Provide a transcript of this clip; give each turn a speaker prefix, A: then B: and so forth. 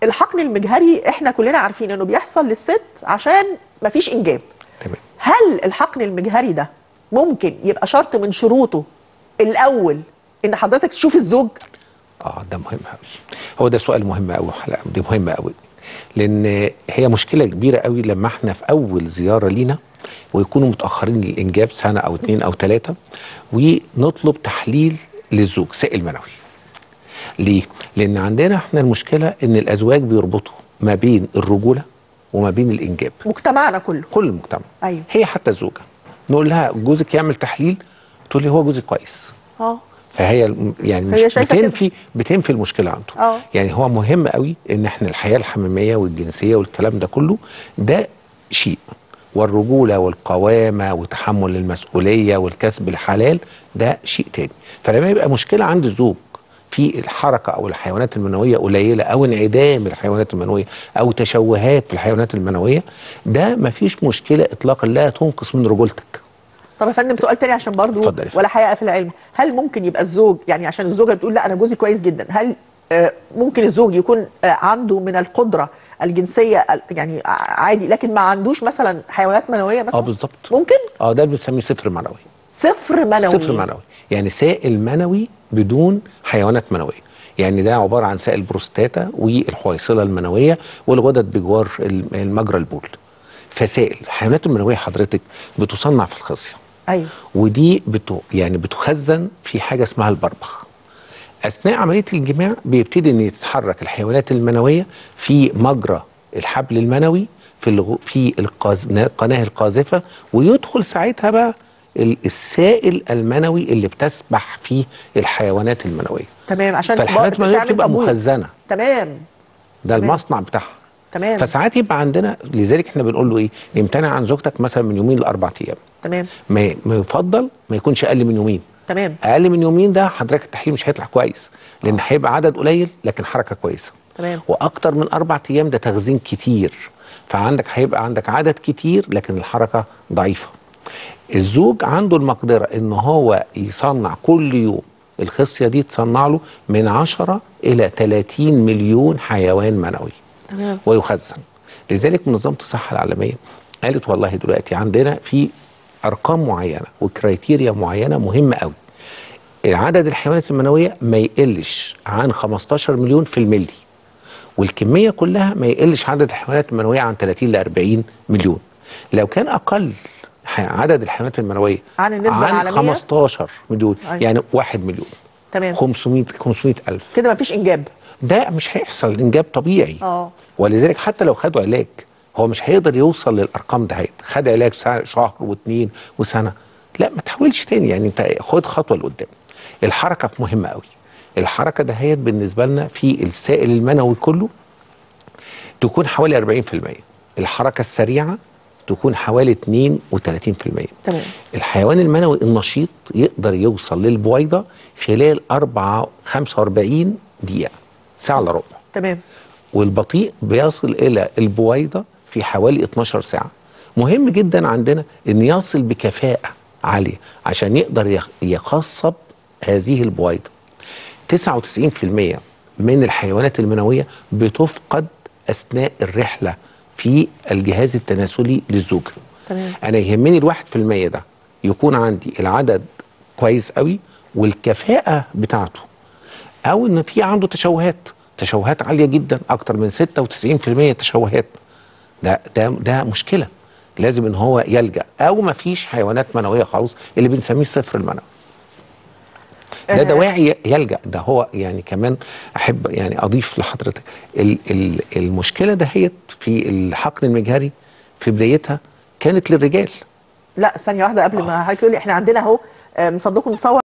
A: الحقن المجهري احنا كلنا عارفين انه بيحصل للست عشان مفيش انجاب
B: تمام
A: هل الحقن المجهري ده ممكن يبقى شرط من شروطه الاول ان حضرتك تشوف الزوج
B: اه ده مهم قوي هو ده سؤال مهم قوي حلقه دي مهمه قوي لان هي مشكله كبيره قوي لما احنا في اول زياره لينا ويكونوا متاخرين للانجاب سنه او اتنين او ثلاثه ونطلب تحليل للزوج سائل منوي ليه؟ لان عندنا احنا المشكله ان الازواج بيربطوا ما بين الرجوله وما بين الانجاب
A: مجتمعنا كله
B: كل المجتمع
A: أيوة.
B: هي حتى الزوجه نقول لها جوزك يعمل تحليل تقول لي هو جوزي كويس
A: اه
B: فهي الم- يعني
A: هي
B: مش
A: شايفة كده.
B: بتنفي بتنفي المشكله عنده
A: آه.
B: يعني هو مهم قوي ان احنا الحياه الحميميه والجنسيه والكلام ده كله ده شيء والرجوله والقوامه وتحمل المسؤوليه والكسب الحلال ده شيء تاني فلما يبقى مشكله عند الزوج في الحركه او الحيوانات المنويه قليله او انعدام الحيوانات المنويه او تشوهات في الحيوانات المنويه ده مفيش مشكله اطلاقا لا تنقص من رجولتك
A: طب يا فندم سؤال تاني عشان برضو
B: اتفضل يا فندم.
A: ولا حقيقه في العلم هل ممكن يبقى الزوج يعني عشان الزوجه بتقول لا انا جوزي كويس جدا هل آه، ممكن الزوج يكون آه، عنده من القدره الجنسيه ال- يعني ع- عادي لكن ما عندوش مثلا حيوانات منويه مثلا
B: اه بالظبط
A: ممكن
B: اه ده بنسميه صفر منوي
A: صفر منوي
B: صفر منوي يعني سائل منوي بدون حيوانات منويه يعني ده عباره عن سائل بروستاتا والحويصله المنويه والغدد بجوار الم- المجرى البول فسائل الحيوانات المنويه حضرتك بتصنع في الخصيه
A: ايوه
B: ودي بتو يعني بتخزن في حاجه اسمها البربخ اثناء عمليه الجماع بيبتدي ان يتحرك الحيوانات المنويه في مجرى الحبل المنوي في الغ... في القاز... القناه القاذفه ويدخل ساعتها بقى ال- السائل المنوي اللي بتسبح فيه الحيوانات المنويه
A: تمام عشان
B: فالحيوانات
A: بقى
B: المنويه
A: بتعمل
B: بتبقى
A: تبويض.
B: مخزنه
A: تمام
B: ده
A: تمام.
B: المصنع بتاعها
A: تمام
B: فساعات يبقى عندنا لذلك احنا بنقول له ايه امتنع عن زوجتك مثلا من يومين لاربع ايام
A: تمام
B: ما ما يفضل ما يكونش اقل من يومين
A: تمام
B: اقل من يومين ده حضرتك التحليل مش هيطلع كويس لان هيبقى عدد قليل لكن حركه كويسه
A: تمام
B: واكتر من اربع ايام ده تخزين كتير فعندك هيبقى عندك عدد كتير لكن الحركه ضعيفه الزوج عنده المقدره ان هو يصنع كل يوم الخصيه دي تصنع له من 10 الى 30 مليون حيوان منوي
A: تمام
B: ويخزن لذلك منظمه الصحه العالميه قالت والله دلوقتي عندنا في ارقام معينه وكرايتيريا معينه مهمه قوي عدد الحيوانات المنويه ما يقلش عن 15 مليون في الملي والكميه كلها ما يقلش عدد الحيوانات المنويه عن 30 ل 40 مليون لو كان اقل ح- عدد الحيوانات المنويه
A: عن النسبة
B: عن
A: العالمية؟
B: 15 مليون
A: أيوة.
B: يعني 1 مليون
A: تمام
B: 500 500 الف
A: كده مفيش انجاب
B: ده مش هيحصل انجاب طبيعي
A: اه
B: ولذلك حتى لو خدوا علاج هو مش هيقدر يوصل للارقام دهيت خد علاج سا- شهر واثنين وسنه لا ما تحاولش تاني يعني انت خد خطوه لقدام الحركه مهمه قوي الحركه دهيت بالنسبه لنا في السائل المنوي كله تكون حوالي 40% الحركه السريعه تكون حوالي 32%
A: تمام
B: الحيوان المنوي النشيط يقدر يوصل للبويضه خلال 4 45 دقيقه ساعه الا ربع
A: تمام
B: والبطيء بيصل الى البويضه في حوالي 12 ساعه مهم جدا عندنا ان يصل بكفاءه عاليه عشان يقدر يخ- يخصب هذه البويضه 99% من الحيوانات المنويه بتفقد اثناء الرحله في الجهاز التناسلي للزوجه
A: تمام.
B: انا يهمني الواحد في المية ده يكون عندي العدد كويس قوي والكفاءه بتاعته او ان في عنده تشوهات تشوهات عاليه جدا اكتر من 96% تشوهات ده ده ده مشكله لازم ان هو يلجا او ما فيش حيوانات منويه خالص اللي بنسميه الصفر المنوي ده
A: آه.
B: دواعي يلجا ده هو يعني كمان احب يعني اضيف لحضرتك ال ال المشكله دهيت في الحقن المجهري في بدايتها كانت للرجال
A: لا ثانيه واحده قبل ما حضرتك تقولي احنا عندنا اهو آه، من فضلكم نصور